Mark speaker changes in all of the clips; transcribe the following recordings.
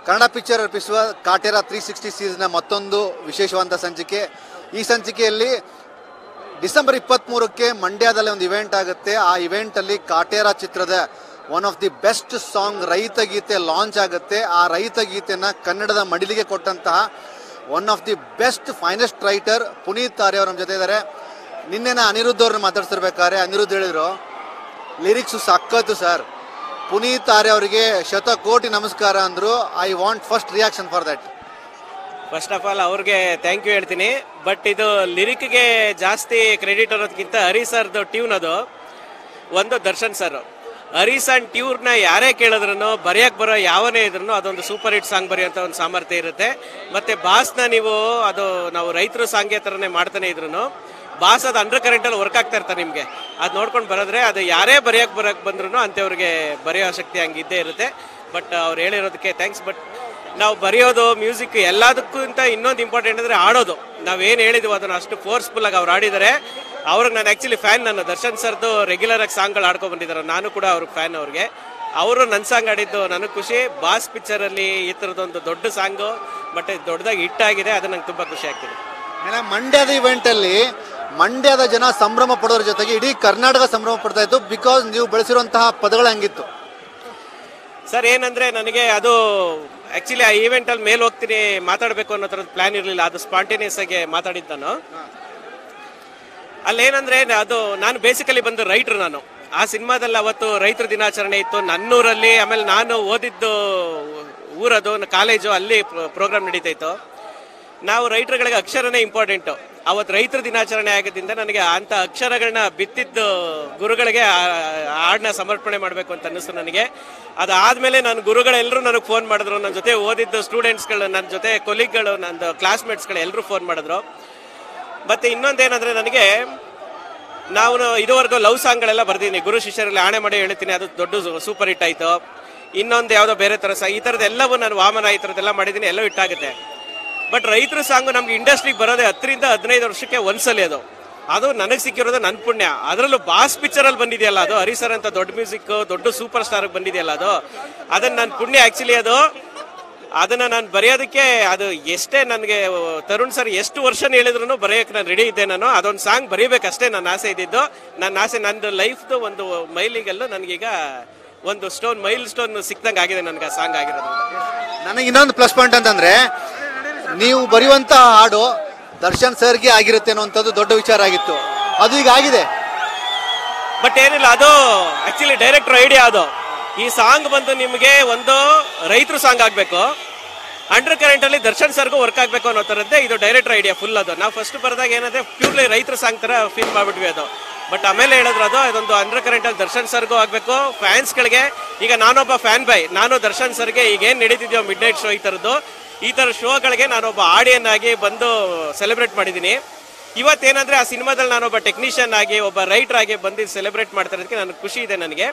Speaker 1: Kannada picture ಅರ್ಪಿಸುವ Kaatera three sixty ಸೀರೀಸ್ನ ಮತ್ತೊಂದು ವಿಶೇಷವಾದ ಸಂಚಿಕೆ ಈ ಸಂಚಿಕೆಯಲ್ಲಿ ಡಿಸೆಂಬರ್ ಇಪ್ಪತ್ತ್ಮೂರಕ್ಕೆ ಮಂಡ್ಯದಲ್ಲಿ ಒಂದು ಇವೆಂಟ್ ಆಗುತ್ತೆ ಆ ಇವೆಂಟಲ್ಲಿ ಕಾಟೇರ ಚಿತ್ರದ one of the best song ರೈತ ಗೀತೆ ಲಾಂಚ್ ಆಗುತ್ತೆ ಆ ರೈತ ಗೀತೆನ ಕನ್ನಡದ ಮಡಿಲಿಗೆ ಕೊಟ್ಟಂತಹ one of the best finest writer Puneeth ತಾರೆ ಅವ್ರ ನಮ್ಮ ಜೊತೆ ಇದ್ದಾರೆ ನಿನ್ನೆ ನಾ ಅನಿರುದ್ಧ ಅವ್ರನ್ನ ಮಾತಾಡ್ತಿರ್ಬೇಕಾದ್ರೆ ಅನಿರುದ್ಧ ಹೇಳಿದ್ರು ಲಿರಿಕ್ಸು ಸಖತ್ತು ಸರ್ ಪುನೀತ್ ತಾರೆ ಅವರಿಗೆ ಶತಕೋಟಿ ನಮಸ್ಕಾರ ಅಂದ್ರು I want first reaction for that
Speaker 2: first of all ಅವ್ರಿಗೆ ಥ್ಯಾಂಕ್ ಯು ಹೇಳ್ತೀನಿ ಬಟ್ ಇದು ಲಿರಿಕ್ಗೆ ಜಾಸ್ತಿ ಕ್ರೆಡಿಟ್ ಅನ್ನೋದಕ್ಕಿಂತ ಹರಿ ಸರ್ದು ಟ್ಯೂನ್ ಅದು ಒಂದು ದರ್ಶನ್ ಸರ್ ಹರಿ ಸನ್ ಟ್ಯೂರ್ನ ಯಾರೇ ಕೇಳಿದ್ರು ಬರೆಯಕ್ಕೆ ಬರೋ ಯಾವನೇ ಇದ್ರು ಅದೊಂದು ಸೂಪರ್ ಹಿಟ್ ಸಾಂಗ್ ಬರೆಯೋಂಥ ಒಂದು ಸಾಮರ್ಥ್ಯ ಇರುತ್ತೆ ಮತ್ತೆ ಬಾಸ್ನ ನೀವು ಅದು ನಾವು ರೈತರು ಸಾಂಗ್ಗೆ ಥರನೇ ಮಾಡ್ತಾನೆ ಇದ್ರು ಬಾಸ್ ಅದು ಅಂಡರ್ ಕರೆಂಟಲ್ಲಿ ವರ್ಕ್ ಆಗ್ತಾ ಇರ್ತಾರೆ ನಿಮಗೆ ಅದು ನೋಡ್ಕೊಂಡು ಬರೋದ್ರೆ ಅದು ಯಾರೇ ಬರೆಯಕ್ಕೆ ಬರೋಕ್ಕೆ ಬಂದ್ರು ಅಂಥವ್ರಿಗೆ ಬರೆಯೋ ಶಕ್ತಿ ಹಂಗೆ ಇದ್ದೇ ಇರುತ್ತೆ ಬಟ್ ಅವ್ರು ಹೇಳಿರೋದಕ್ಕೆ ಥ್ಯಾಂಕ್ಸ್ ಬಟ್ ನಾವು ಬರೆಯೋದು ಮ್ಯೂಸಿಕ್ ಎಲ್ಲದಕ್ಕಿಂತ ಇನ್ನೊಂದು ಇಂಪಾರ್ಟೆಂಟ್ ಅಂದರೆ ಆಡೋದು ನಾವೇನು ಹೇಳಿದ್ವಿ ಅದನ್ನು ಅಷ್ಟು ಫೋರ್ಸ್ಫುಲ್ ಆಗಿ ಅವ್ರು ಆಡಿದ್ದಾರೆ ಅವ್ರಿಗೆ ನಾನು ಆ್ಯಕ್ಚುಲಿ ಫ್ಯಾನ್ ನಾನು ದರ್ಶನ್ ಸರ್ದು ರೆಗ್ಯುಲರ್ ಆಗಿ ಸಾಂಗ್ಗಳು ಆಡ್ಕೊಂಡು ಬಂದಿದ್ದಾರೆ ನಾನು ಕೂಡ ಅವ್ರಿಗೆ ಫ್ಯಾನ್ ಅವ್ರಿಗೆ ಅವರು ನನ್ನ ಸಾಂಗ್ ಆಡಿದ್ದು ನನಗೆ ಖುಷಿ ಬಾಸ್ ಪಿಕ್ಚರಲ್ಲಿ ಈ ಥರದೊಂದು ದೊಡ್ಡ ಸಾಂಗು ಬಟ್ ದೊಡ್ಡದಾಗಿ ಹಿಟ್ ಆಗಿದೆ ಅದು ನಂಗೆ ತುಂಬ ಖುಷಿ ಆಗ್ತಿದೆ
Speaker 1: ಆಮೇಲೆ ಮಂಡ್ಯದ ಇವೆಂಟಲ್ಲಿ ಮಂಡ್ಯದ ಜನ ಸಂಭ್ರಮ ಪಡೋದ್ರ ಜೊತೆಗೆ ಇಡೀ ಕರ್ನಾಟಕ ಸಂಭ್ರಮ ಪಡ್ತಾ ಇತ್ತು ಬಿಕಾಸ್ ನೀವು ಬೆಳೆಸಿರುವಂತಹ ಪದಗಳು ಹಂಗಿತ್ತು
Speaker 2: ಸರ್ ಏನಂದ್ರೆ ನನಗೆ ಅದು ಆಕ್ಚುಲಿ ಆ ಈವೆಂಟ್ ಅಲ್ಲಿ ಮೇಲೆ ಹೋಗ್ತೀನಿ ಮಾತಾಡಬೇಕು ಅನ್ನೋ ಥರದ ಪ್ಲಾನ್ ಇರಲಿಲ್ಲ ಅದು ಸ್ಪಾಂಟೇನಿಯಸ್ ಆಗಿ ಮಾತಾಡಿದ್ದು ನಾನು ಅಲ್ಲೇನಂದ್ರೆ ಅದು ನಾನು ಬೇಸಿಕಲಿ ಬಂದು ರೈಟ್ರು ನಾನು ಆ ಸಿನಿಮಾದಲ್ಲಿ ಅವತ್ತು ರೈತರ ದಿನಾಚರಣೆ ಇತ್ತು ನನ್ನೂರಲ್ಲಿ ಆಮೇಲೆ ನಾನು ಓದಿದ್ದು ಊರದು ಕಾಲೇಜು ಅಲ್ಲಿ ಪ್ರೋಗ್ರಾಮ್ ನಡೀತಾ ಇತ್ತು ನಾವು ರೈತರುಗಳಿಗೆ ಅಕ್ಷರನೇ ಇಂಪಾರ್ಟೆಂಟು ಅವತ್ತು ರೈತರ ದಿನಾಚರಣೆ ಆಗಿದ್ದರಿಂದ ನನಗೆ ಅಂತ ಅಕ್ಷರಗಳನ್ನ ಬಿತ್ತಿದ್ದು ಗುರುಗಳಿಗೆ ಆ ಹಾಡನ್ನ ಸಮರ್ಪಣೆ ಮಾಡಬೇಕು ಅಂತ ಅನ್ನಿಸ್ತು ನನಗೆ ಅದಾದಮೇಲೆ ನನ್ನ ಗುರುಗಳೆಲ್ಲರೂ ನನಗೆ ಫೋನ್ ಮಾಡಿದ್ರು ನನ್ನ ಜೊತೆ ಓದಿದ್ದು ಸ್ಟೂಡೆಂಟ್ಸ್ಗಳು ನನ್ನ ಜೊತೆ ಕೊಲೀಗ್ಗಳು ನಂದು ಕ್ಲಾಸ್ಮೇಟ್ಸ್ಗಳು ಎಲ್ಲರೂ ಫೋನ್ ಮಾಡಿದ್ರು ಮತ್ತೆ ಇನ್ನೊಂದೇನಂದ್ರೆ ನನಗೆ ನಾವು ಇದುವರೆಗೂ ಲವ್ ಸಾಂಗ್ಗಳೆಲ್ಲ ಬರ್ದೀನಿ ಗುರು ಶಿಷ್ಯರಲ್ಲಿ ಆಣೆ ಮಾಡಿ ಹೇಳ್ತೀನಿ ಅದು ದೊಡ್ಡ ಸೂಪರ್ ಹಿಟ್ ಆಯಿತು ಇನ್ನೊಂದು ಯಾವುದೋ ಬೇರೆ ಥರ ಸಾ ಈ ಥರದ್ದೆಲ್ಲವೂ ನಾನು ವಾಮನ ಈ ಥರದ್ದೆಲ್ಲ ಮಾಡಿದ್ದೀನಿ ಎಲ್ಲವೂ ಹಿಟ್ಟಾಗುತ್ತೆ ಬಟ್ ರೈತರ ಸಾಂಗು ನಮ್ಗೆ ಇಂಡಸ್ಟ್ರಿಗೆ ಬರೋದೇ ಹತ್ತರಿಂದ ಹದಿನೈದು ವರ್ಷಕ್ಕೆ ಒಂದ್ಸಲಿ ಅದು ಅದು ನನಗೆ ಸಿಕ್ಕಿರೋದು ನನ್ನ ಪುಣ್ಯ ಅದರಲ್ಲೂ ಬಾಸ್ ಪಿಕ್ಚರಲ್ಲಿ ಬಂದಿದೆಯಲ್ಲ ಅದು ಹರಿಸರ್ ಅಂತ ದೊಡ್ಡ ಮ್ಯೂಸಿಕ್ ದೊಡ್ಡ ಸೂಪರ್ ಸ್ಟಾರ್ ಬಂದಿದೆಯಲ್ಲ ಅದು ಅದನ್ನ ನನ್ನ ಪುಣ್ಯ ಆ್ಯಕ್ಚುಲಿ ಅದು ಅದನ್ನ ನಾನು ಬರೆಯೋದಕ್ಕೆ ಅದು ಎಷ್ಟೇ ನನಗೆ ತರುಣ್ ಸರ್ ಎಷ್ಟು ವರ್ಷ ಹೇಳಿದ್ರು ಬರೆಯೋಕೆ ನಾನು ರೆಡಿ ಇದ್ದೆ ನಾನು ಅದೊಂದು ಸಾಂಗ್ ಬರೀಬೇಕಷ್ಟೇ ನನ್ನ ಆಸೆ ಇದ್ದಿದ್ದು ನನ್ನ ಆಸೆ ನಂದು ಲೈಫ್ದು ಒಂದು ಮೈಲಿಗಲ್ಲು ನನಗೀಗ ಒಂದು ಸ್ಟೋನ್ ಮೈಲ್ ಸ್ಟೋನ್ ಸಿಕ್ದಂಗೆ ಆಗಿದೆ ನನಗೆ ಆ ಸಾಂಗ್ ಆಗಿರೋದು
Speaker 1: ನನಗೆ ಇನ್ನೊಂದು ಪ್ಲಸ್ ಪಾಯಿಂಟ್ ಅಂತಂದ್ರೆ ನೀವು ಬರೆಯುವಂತಹ ಹಾಡು ದರ್ಶನ್ ಸರ್ಗೆ ಆಗಿರುತ್ತೆ ಅನ್ನುವಂಥದ್ದು ದೊಡ್ಡ ವಿಚಾರ ಆಗಿತ್ತು ಅದು ಈಗ ಆಗಿದೆ
Speaker 2: ಬಟ್ ಏನಿಲ್ಲ ಅದು ಆಕ್ಚುಲಿ ಡೈರೆಕ್ಟರ್ ಐಡಿಯಾ ಅದು ಈ ಸಾಂಗ್ ಬಂದು ನಿಮಗೆ ಒಂದು ರೈತರು ಸಾಂಗ್ ಆಗಬೇಕು ಅಂಡರ್ ಕರೆಂಟ್ ಅಲ್ಲಿ ದರ್ಶನ್ ಸರ್ಗೂ ವರ್ಕ್ ಆಗಬೇಕು ಅನ್ನೋ ಥರದ್ದೇ ಇದು ಡೈರೆಕ್ಟರ್ ಐಡಿಯಾ ಫುಲ್ ಅದು ನಾವು ಫಸ್ಟ್ ಬರೆದಾಗ ಏನಂದ್ರೆ ಪ್ಯೂರ್ಲಿ ರೈತರ ಸಾಂಗ್ ಥರ ಫೀಲ್ ಮಾಡ್ಬಿಟ್ವಿ ಅದು ಬಟ್ ಆಮೇಲೆ ಹೇಳಿದ್ರು ಅದು ಅದೊಂದು ಅಂಡರ್ ಕರೆಂಟ್ ಅಲ್ಲಿ ದರ್ಶನ್ ಸರ್ಗೂ ಆಗಬೇಕು ಫ್ಯಾನ್ಸ್ಗಳಿಗೆ ಈಗ ನಾನೊಬ್ಬ ಫ್ಯಾನ್ ಬೈ ನಾನು ದರ್ಶನ್ ಸರ್ಗೆ ಈಗ ಏನು ನಡೀತಿದ್ಯೋ ಮಿಡ್ ನೈಟ್ ಶೋ ಈ ಥರದ್ದು ಈ ಥರ ಶೋಗಳಿಗೆ ನಾನೊಬ್ಬ ಆಡಿಯನ್ ಆಗಿ ಬಂದು ಸೆಲೆಬ್ರೇಟ್ ಮಾಡಿದ್ದೀನಿ ಇವತ್ತೇನಂದ್ರೆ ಆ ಸಿನಿಮಾದಲ್ಲಿ ನಾನೊಬ್ಬ ಟೆಕ್ನಿಷಿಯನ್ ಆಗಿ ಒಬ್ಬ ರೈಟರ್ ಆಗಿ ಬಂದು ಸೆಲೆಬ್ರೇಟ್ ಮಾಡ್ತಾ ಇರೋದಕ್ಕೆ ನನಗೆ ಖುಷಿ ಇದೆ ನನಗೆ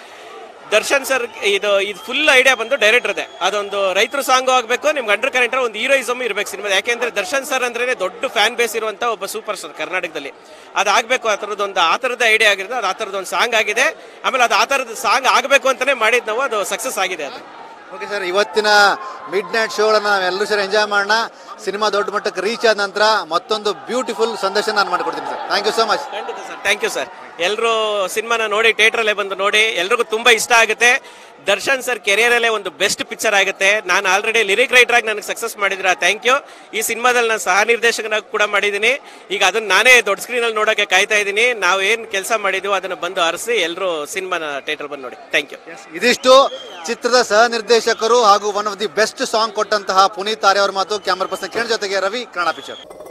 Speaker 2: ದರ್ಶನ್ ಸರ್ ಇದು ಇದು ಫುಲ್ ಐಡಿಯಾ ಬಂದು ಡೈರೆಕ್ಟರ್ದೆ ಅದೊಂದು ರೈತರ ಸಾಂಗು ಆಗಬೇಕು ನಿಮ್ಗೆ ಅಂಡರ್ ಕರೆಂಟ್ ಒಂದು ಹೀರೋಯಿಸಮ್ ಇರಬೇಕು ಸಿನಿಮಾ ಯಾಕೆಂದ್ರೆ ದರ್ಶನ್ ಸರ್ ಅಂದ್ರೆ ದೊಡ್ಡ ಫ್ಯಾನ್ ಬೇಸ್ ಇರುವಂತ ಒಬ್ಬ ಸೂಪರ್ ಸ್ಟಾರ್ ಕರ್ನಾಟಕದಲ್ಲಿ ಅದಾಗಬೇಕು ಆ ಥರದ್ದೊಂದು ಆ ಥರದ ಐಡಿಯಾ ಆಗಿರೋದು ಅದು ಆ ಥರದೊಂದು ಸಾಂಗ್ ಆಗಿದೆ ಆಮೇಲೆ ಅದು ಆ ಥರದ ಸಾಂಗ್ ಆಗಬೇಕು ಅಂತಾನೆ ಮಾಡಿದ್ ನಾವು ಅದು ಸಕ್ಸಸ್ ಆಗಿದೆ ಅದು
Speaker 1: ಓಕೆ ಸರ್ ಇವತ್ತಿನ ಮಿಡ್ ನೈಟ್ ಶೋಗಳನ್ನ ನಾವೆಲ್ಲರೂ ಸರ್ ಎಂಜಾಯ್ ಮಾಡೋಣ ಸಿನಿಮಾ ದೊಡ್ಡ ಮಟ್ಟಕ್ಕೆ ರೀಚ್ ಆದ ನಂತರ ಮತ್ತೊಂದು ಬ್ಯೂಟಿಫುಲ್ ಸಂದರ್ಶನ ನಾನು ಮಾಡಿಕೊಡ್ತೀನಿ sir thank you so much
Speaker 2: ಖಂಡಿತ ಸರ್ ಥ್ಯಾಂಕ್ ಯು ಸರ್ ಎಲ್ಲರೂ ಸಿನಿಮಾನ ನೋಡಿ ಥಿಯೇಟ್ರಲ್ಲೇ ಬಂದು ನೋಡಿ ಎಲ್ರಿಗೂ ತುಂಬಾ ಇಷ್ಟ ಆಗುತ್ತೆ ದರ್ಶನ್ ಸರ್ ಕೆರಿಯರಲ್ಲೇ ಒಂದು ಬೆಸ್ಟ್ ಪಿಕ್ಚರ್ ಆಗುತ್ತೆ ನಾನು ಆಲ್ರೆಡಿ ಲಿರಿಕ್ ರೈಟರ್ ಆಗಿ ನನಗೆ ಸಕ್ಸಸ್ ಮಾಡಿದ್ರ ಥ್ಯಾಂಕ್ ಯು ಈ ಸಿನಿಮಾದಲ್ಲಿ ನಾನು ಸಹ ನಿರ್ದೇಶಕನಾಗಿ ಕೂಡ ಮಾಡಿದ್ದೀನಿ ಈಗ ಅದನ್ನ ನಾನೇ ದೊಡ್ಡ ಸ್ಕ್ರೀನಲ್ಲಿ ನೋಡೋಕೆ ಕಾಯ್ತಾ ಇದ್ದೀನಿ ನಾವು ಏನು ಕೆಲಸ ಮಾಡಿದ್ವಿ ಅದನ್ನ ಬಂದು ಅರಸಿ ಎಲ್ಲರೂ ಸಿನಿಮಾನ ಥಿಯೇಟರ್ ಬಂದು ನೋಡಿ ಥ್ಯಾಂಕ್ ಯು
Speaker 1: ಇದಿಷ್ಟು ಚಿತ್ರದ ಸಹ ನಿರ್ದೇಶಕರು ಹಾಗೂ one of the best song ಕೊಟ್ಟಂತಹ ಪುನೀತ್ ಆರ್ಯ ಅವರ ಮಾತು ಕ್ಯಾಮರಾ ಪರ್ಸನ್ ಕಿರಣ್ ಜೊತೆಗೆ ರವಿ ಕನ್ನಡ ಪಿಕ್ಚರ್